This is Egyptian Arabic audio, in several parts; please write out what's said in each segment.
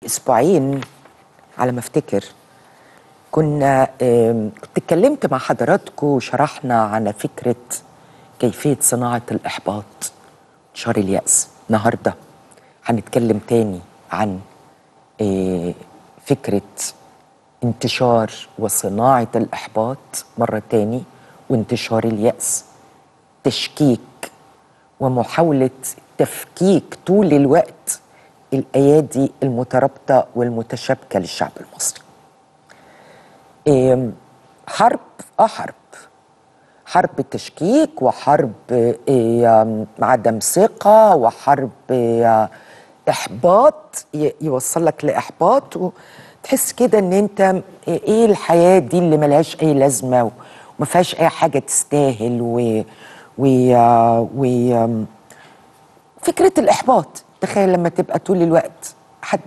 اسبوعين على ما افتكر كنا آم، كنت اتكلمت مع حضراتكم وشرحنا على فكره كيفيه صناعه الاحباط انتشار الياس النهارده هنتكلم تاني عن آه، فكره انتشار وصناعه الاحباط مره تاني وانتشار الياس تشكيك ومحاولة تفكيك طول الوقت الأيادي المترابطة والمتشابكة للشعب المصري إيه، حرب اه حرب حرب تشكيك وحرب إيه، آم، عدم ثقة وحرب إيه، إحباط ي- يوصلك لإحباط وتحس كده إن أنت إيه الحياة دي اللي ملهاش أي لازمة وما فيهاش أي حاجة تستاهل و, و, و آم، فكرة الإحباط تخيل لما تبقى طول الوقت حد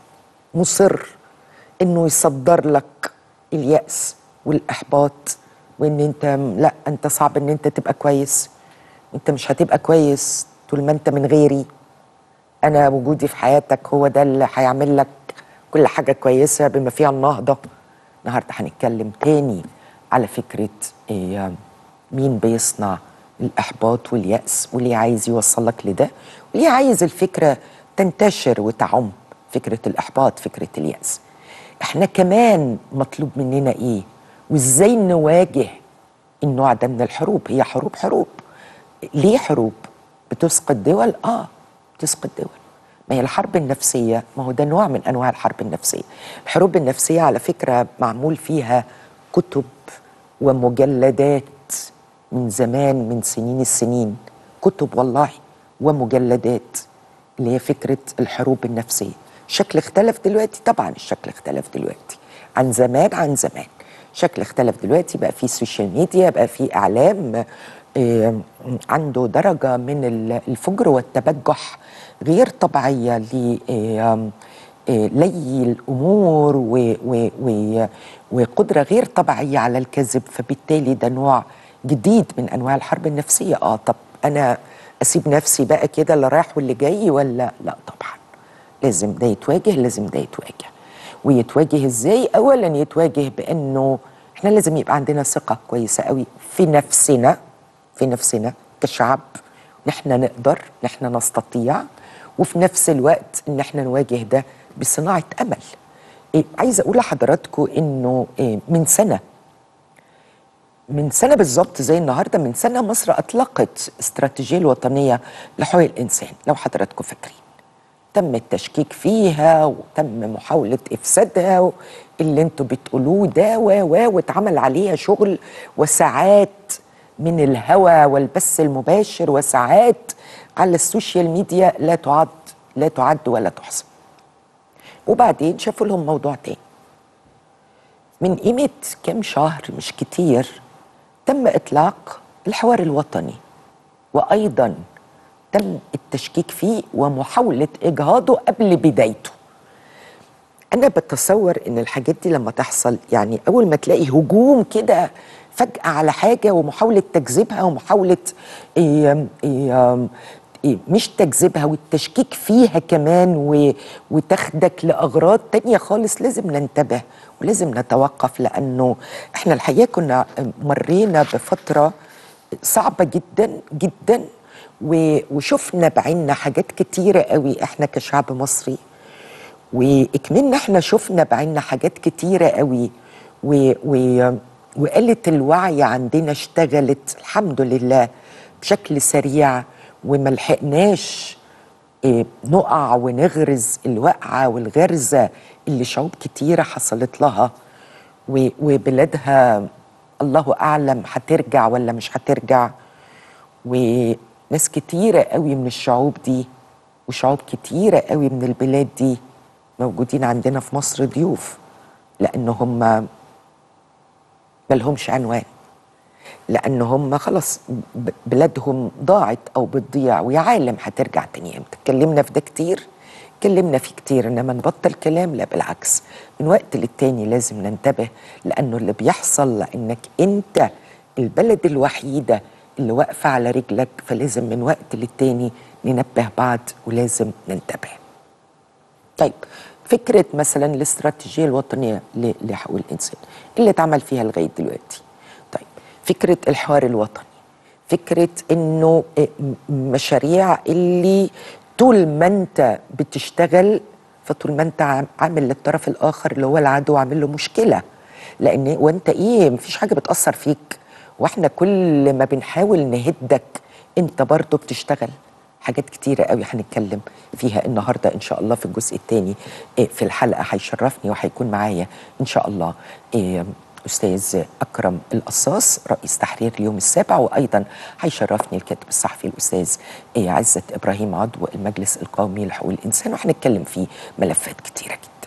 مصر إنه يصدر لك اليأس والإحباط وإن أنت لا أنت صعب إن أنت تبقى كويس أنت مش هتبقى كويس طول ما أنت من غيري أنا وجودي في حياتك هو ده اللي هيعمل لك كل حاجة كويسة بما فيها النهضة النهاردة هنتكلم تاني على فكرة إيه مين بيصنع الإحباط واليأس وليه عايز يوصلك لده وليه عايز الفكرة تنتشر وتعم فكرة الإحباط فكرة اليأس احنا كمان مطلوب مننا ايه وازاي نواجه النوع ده من الحروب هي حروب حروب ليه حروب بتسقط دول اه بتسقط دول ما هي الحرب النفسية ما هو ده نوع من أنواع الحرب النفسية الحروب النفسية على فكرة معمول فيها كتب ومجلدات من زمان من سنين السنين كتب والله ومجلدات اللي هي فكرة الحروب النفسية الشكل اختلف دلوقتي طبعا الشكل اختلف دلوقتي عن زمان عن زمان شكل اختلف دلوقتي بقى في سوشيال ميديا بقى في إعلام آه، عنده درجة من ال- الفجر والتبجح غير طبيعية ل آه، آه، لي الأمور و و و وقدرة غير طبيعية على الكذب فبالتالي ده نوع جديد من أنواع الحرب النفسية آه طب أنا أسيب نفسي بقى كده اللي رايح واللي جاي ولا لا طبعا لازم ده يتواجه لازم ده يتواجه ويتواجه ازاي اولا يتواجه بانه احنا لازم يبقى عندنا ثقه كويسه قوي في نفسنا في نفسنا كشعب نحن نقدر نحن نستطيع وفي نفس الوقت ان احنا نواجه ده بصناعه امل إيه عايزه اقول لحضراتكم انه إيه من سنه من سنه بالظبط زي النهارده من سنه مصر اطلقت استراتيجيه الوطنيه لحقوق الانسان لو حضراتكم فاكرين تم التشكيك فيها وتم محاولة إفسادها اللي انتوا بتقولوه ده و و واتعمل عليها شغل وساعات من الهوى والبث المباشر وساعات على السوشيال ميديا لا تعد لا تعد ولا تحصى وبعدين شافوا لهم موضوع تاني من قيمة كام شهر مش كتير تم إطلاق الحوار الوطني وأيضا تم التشكيك فيه ومحاولة إجهاضه قبل بدايته أنا بتصور إن الحاجات دي لما تحصل يعني أول ما تلاقي هجوم كده فجأة على حاجة ومحاولة تكذيبها ومحاولة إيه إيه إيه مش تكذيبها والتشكيك فيها كمان و- وتاخدك لأغراض تانية خالص لازم ننتبه ولازم نتوقف لأنه إحنا الحقيقة كنا مرينا بفترة صعبة جدا جدا و- وشفنا بعيننا حاجات كتيرة قوي احنا كشعب مصري واكملنا احنا شفنا بعيننا حاجات كتيرة قوي و و وآلة الوعي عندنا اشتغلت الحمد لله بشكل سريع وملحقناش إيه، نقع ونغرز الوقعة والغرزة اللي شعوب كتيرة حصلت لها و- وبلادها الله أعلم هترجع ولا مش هترجع وناس كتيرة قوي من الشعوب دي وشعوب كتيرة قوي من البلاد دي موجودين عندنا في مصر ضيوف لأن هم ملهمش عنوان لأن هم خلاص ب- بلادهم ضاعت أو بتضيع ويا عالم هترجع تاني امتى اتكلمنا في ده كتير اتكلمنا فيه كتير انما نبطل كلام لا بالعكس من وقت للتاني لازم ننتبه لانه اللي بيحصل لانك انت البلد الوحيده اللي واقفه على رجلك فلازم من وقت للتاني ننبه بعض ولازم ننتبه طيب فكره مثلا الاستراتيجيه الوطنيه ل- لحقوق الانسان اللي اتعمل فيها لغايه دلوقتي طيب فكره الحوار الوطني فكره انه إيه، م- مشاريع اللي طول ما انت بتشتغل فطول ما انت عام- عامل للطرف الاخر اللي هو العدو عامل له مشكله لان وانت ايه مفيش حاجه بتاثر فيك واحنا كل ما بنحاول نهدك انت برضه بتشتغل حاجات كتيرة قوي هنتكلم فيها النهاردة إن شاء الله في الجزء الثاني في الحلقة هيشرفني وهيكون معايا إن شاء الله إيه، أستاذ أكرم القصاص رئيس تحرير اليوم السابع وأيضا هيشرفني الكاتب الصحفي الأستاذ إيه، عزت إبراهيم عضو المجلس القومي لحقوق الإنسان وهنتكلم فيه ملفات كتيرة جدا